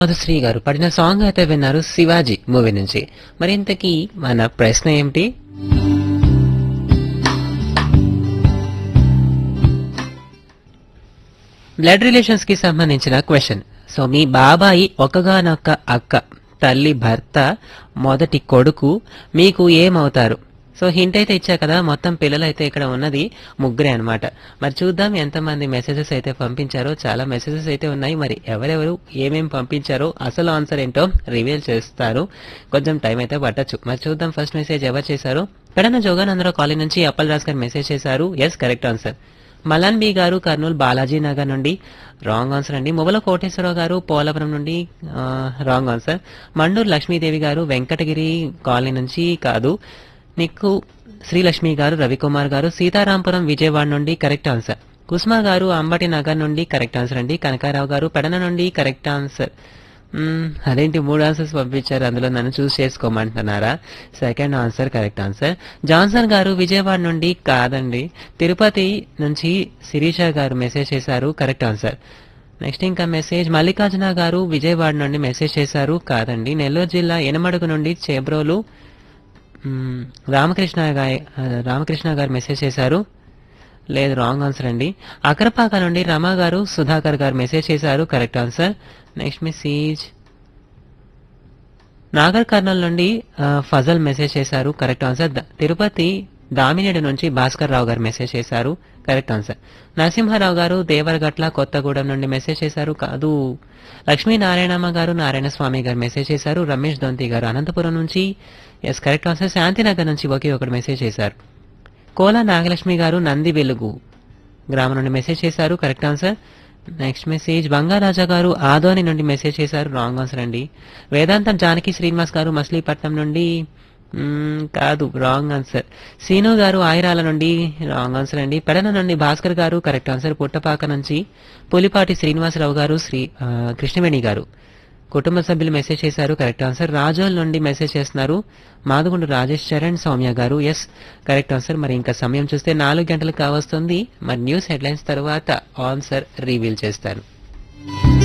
మధుశ్రీ గారు పడిన సాంగ్ అయితే విన్నారు శివాజీ మూవీ నుంచి మరి ఇంతకీ మన ప్రశ్న ఏమిటి బ్లడ్ రిలేషన్స్ కి సంబంధించిన క్వశ్చన్ సో మీ బాబాయి ఒకగానొక్క అక్క తల్లి భర్త మొదటి కొడుకు మీకు ఏమవుతారు సో హింట్ అయితే ఇచ్చా కదా మొత్తం పిల్లలు అయితే ఇక్కడ ఉన్నది ముగ్గురే అన్నమాట మరి చూద్దాం ఎంతమంది మెసేజెస్ అయితే పంపించారో చాలా మెసేజెస్ అయితే ఉన్నాయి మరి ఎవరెవరు ఏమేం పంపించారో అసలు ఆన్సర్ ఏంటో రివీల్ చేస్తారు కొంచెం టైం అయితే పట్టచ్చు మరి చూద్దాం ఫస్ట్ మెసేజ్ ఎవరు చేశారు పెడన జోగానందరావు కాలేజ్ నుంచి అప్పల్ రాజ్ గారు మెసేజ్ చేశారు yes correct answer Malan B garu Kurnool Balaji Nagar నుండి రాంగ్ ఆన్సర్ అండి ముబల కోటేశ్వరరావు గారు పోలవరం నుండి రాంగ్ ఆన్సర్ మండూరు లక్ష్మీదేవి గారు వెంకటగిరి కాలనీ నుంచి కాదు నీకు శ్రీలక్ష్మి గారు రవికుమార్ గారు సీతారాంపురం విజయవాడ నుండి కరెక్ట్ ఆన్సర్ కుస్మా గారు అంబటి నగర్ నుండి కరెక్ట్ ఆన్సర్ అండి కనకారావు గారు పెడన నుండి కరెక్ట్ ఆన్సర్ మ్మ్, అదేంటి మూడు ఆన్సర్స్ పంపించారు అందులో నన్ను చూస్ చేసుకోమంటున్నారా second answer correct answer Johnson garu Vijayawada నుండి కాదండి తిరుపతి నుంచి శిరీష గారు మెసేజ్ చేశారు కరెక్ట్ ఆన్సర్ నెక్స్ట్ ఇంకా మెసేజ్ మల్లికార్జున గారు విజయవాడ నుండి మెసేజ్ చేశారు కాదండి నెల్లూరు జిల్లా ఎనమడుగు నుండి చేబ్రోలు మ్మ్, రామకృష్ణ గారి రామకృష్ణ గారు మెసేజ్ చేశారు లేదు రాంగ్ ఆన్సర్ అండి అకరపాక నుండి రమా గారు సుధాకర్ గారు మెసేజ్ చేశారు correct answer next message Nagar Kurnool నుండి ఆ, ఫజల్ మెసేజ్ చేశారు కరెక్ట్ ఆన్సర్ ద- తిరుపతి దామినేడు నుంచి భాస్కర్ రావు గారు మెసేజ్ చేశారు కరెక్ట్ ఆన్సర్ నరసింహారావు గారు దేవరగట్ల కొత్తగూడెం నుండి మెసేజ్ చేశారు కాదు లక్ష్మీనారాయణమ్మ గారు నారాయణ స్వామి గారు మెసేజ్ చేశారు రమేష్ దొంతి గారు అనంతపురం నుంచి ఎస్ కరెక్ట్ ఆన్సర్ శాంతినగర్ నుంచి ఒకే ఒకటి మెసేజ్ చేశారు కోల నాగలక్ష్మి గారు నంది వెలుగు గ్రామం నుండి మెసేజ్ చేశారు correct answer next message Bangaraja garu Adoni నుండి మెసేజ్ చేశారు రాంగ్ ఆన్సర్ అండి వేదాంతం జానకి శ్రీనివాస్ గారు మచిలీపట్నం నుండి మ్మ్, కాదు రాంగ్ ఆన్సర్ సీను గారు ఆయిరాల నుండి రాంగ్ ఆన్సర్ అండి పెడన నుండి భాస్కర్ గారు కరెక్ట్ ఆన్సర్ పుట్టపాక నుంచి పులిపాటి శ్రీనివాసరావు గారు శ్రీ ఆ, కృష్ణవేణి గారు కుటుంబ సభ్యులు మెసేజ్ చేశారు కరెక్ట్ ఆన్సర్ రాజోల్ నుండి మెసేజ్ చేస్తున్నారు మాదుగుండు రాజేష్ చరణ్ సౌమ్య గారు ఎస్ కరెక్ట్ ఆన్సర్ మరి ఇంకా సమయం చూస్తే నాలుగు గంటలకు కావస్తుంది మరి న్యూస్ హెడ్లైన్స్ తర్వాత ఆన్సర్ రివీల్ చేస్తాను